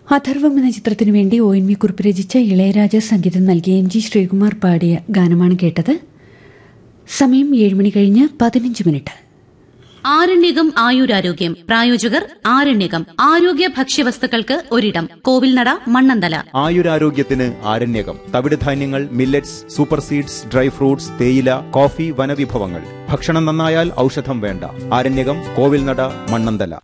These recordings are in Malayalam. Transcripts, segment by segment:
അഥർവം എന്ന ചിത്രത്തിനു വേണ്ടി ഒ എൻ വി കുറിപ്പ് രചിച്ച ഇളയരാജ സംഗീതം നൽകിയ എം ജി ശ്രീകുമാർ പാടിയ ഗാനമാണ് കേട്ടത് സമയം ഏഴ് മണി കഴിഞ്ഞ് പതിനഞ്ച് മിനിറ്റ് ആരണ്യകം ആയുരാരോഗ്യം പ്രായോജകർ ആരണ്യകം ആരോഗ്യ ഭക്ഷ്യവസ്തുക്കൾക്ക് ഒരിടം കോവിൽനട മണ്ണന്തല ആയുരാരോഗ്യത്തിന് ആരണ്യകം തവിടുധാന്യങ്ങൾ millets super seeds dry fruits തേയില കോഫി വനവിഭവങ്ങൾ ഭക്ഷണം നന്നായാൽ ഔഷധം വേണ്ട ആരണ്യകം കോവിൽനട മണ്ണന്തല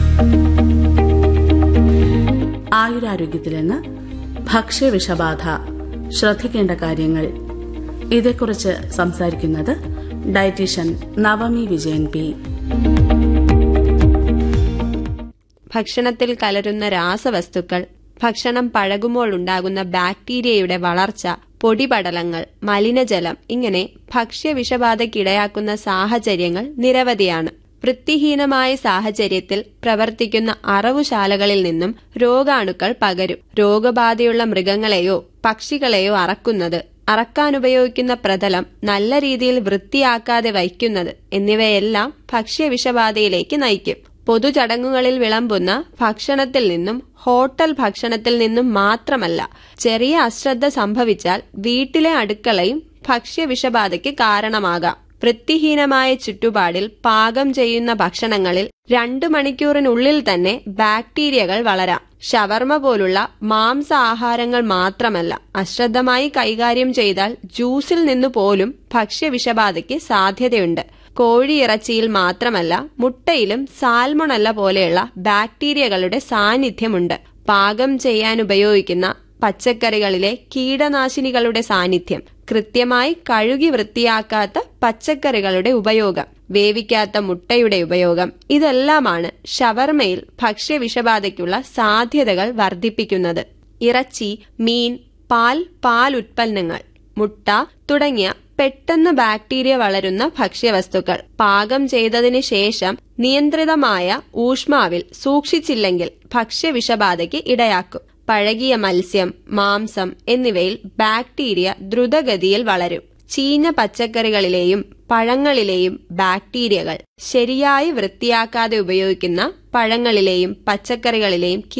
ആയുരാരോഗ്യത്തിൽ നിന്ന് ഭക്ഷ്യവിഷബാധ ശ്രദ്ധിക്കേണ്ട കാര്യങ്ങൾ ഇതേക്കുറിച്ച് സംസാരിക്കുന്നത് ഡയറ്റീഷ്യൻ നവമി വിജയൻ പി ഭക്ഷണത്തിൽ കലരുന്ന രാസവസ്തുക്കൾ ഭക്ഷണം പഴകുമ്പോൾ ഉണ്ടാകുന്ന ബാക്ടീരിയയുടെ വളർച്ച പൊടിപടലങ്ങൾ മലിനജലം ഇങ്ങനെ ഭക്ഷ്യവിഷബാധയ്ക്കിടയാക്കുന്ന സാഹചര്യങ്ങൾ നിരവധിയാണ് വൃത്തിഹീനമായ സാഹചര്യത്തിൽ പ്രവർത്തിക്കുന്ന അറവുശാലകളിൽ നിന്നും രോഗാണുക്കൾ പകരും രോഗബാധയുള്ള മൃഗങ്ങളെയോ പക്ഷികളെയോ അറക്കുന്നത് അറക്കാനുപയോഗിക്കുന്ന പ്രതലം നല്ല രീതിയിൽ വൃത്തിയാക്കാതെ വയ്ക്കുന്നത് എന്നിവയെല്ലാം ഭക്ഷ്യവിഷബാധയിലേക്ക് നയിക്കും പൊതുചടങ്ങുകളിൽ വിളമ്പുന്ന ഭക്ഷണത്തിൽ നിന്നും ഹോട്ടൽ ഭക്ഷണത്തിൽ നിന്നും മാത്രമല്ല ചെറിയ അശ്രദ്ധ സംഭവിച്ചാൽ വീട്ടിലെ അടുക്കളയും ഭക്ഷ്യവിഷബാധയ്ക്ക് കാരണമാകാം വൃത്തിഹീനമായ ചുറ്റുപാടിൽ പാകം ചെയ്യുന്ന ഭക്ഷണങ്ങളിൽ രണ്ടു മണിക്കൂറിനുള്ളിൽ തന്നെ ബാക്ടീരിയകൾ വളരാം ഷവർമ പോലുള്ള മാംസ ആഹാരങ്ങൾ മാത്രമല്ല അശ്രദ്ധമായി കൈകാര്യം ചെയ്താൽ ജ്യൂസിൽ നിന്നു പോലും ഭക്ഷ്യവിഷബാധയ്ക്ക് സാധ്യതയുണ്ട് കോഴിയിറച്ചിയിൽ മാത്രമല്ല മുട്ടയിലും സാൽമൊണല്ല പോലെയുള്ള ബാക്ടീരിയകളുടെ സാന്നിധ്യമുണ്ട് പാകം ചെയ്യാൻ ഉപയോഗിക്കുന്ന പച്ചക്കറികളിലെ കീടനാശിനികളുടെ സാന്നിധ്യം കൃത്യമായി കഴുകി വൃത്തിയാക്കാത്ത പച്ചക്കറികളുടെ ഉപയോഗം വേവിക്കാത്ത മുട്ടയുടെ ഉപയോഗം ഇതെല്ലാമാണ് ഷവർമയിൽ ഭക്ഷ്യവിഷബാധയ്ക്കുള്ള സാധ്യതകൾ വർദ്ധിപ്പിക്കുന്നത് ഇറച്ചി മീൻ പാൽ പാൽ ഉൽപ്പന്നങ്ങൾ മുട്ട തുടങ്ങിയ പെട്ടെന്ന് ബാക്ടീരിയ വളരുന്ന ഭക്ഷ്യവസ്തുക്കൾ പാകം ചെയ്തതിന് ശേഷം നിയന്ത്രിതമായ ഊഷ്മാവിൽ സൂക്ഷിച്ചില്ലെങ്കിൽ ഭക്ഷ്യവിഷബാധയ്ക്ക് ഇടയാക്കും പഴകിയ മത്സ്യം മാംസം എന്നിവയിൽ ബാക്ടീരിയ ദ്രുതഗതിയിൽ വളരും ചീഞ്ഞ പച്ചക്കറികളിലെയും പഴങ്ങളിലെയും ബാക്ടീരിയകൾ ശരിയായി വൃത്തിയാക്കാതെ ഉപയോഗിക്കുന്ന പഴങ്ങളിലെയും പച്ചക്കറികളിലെയും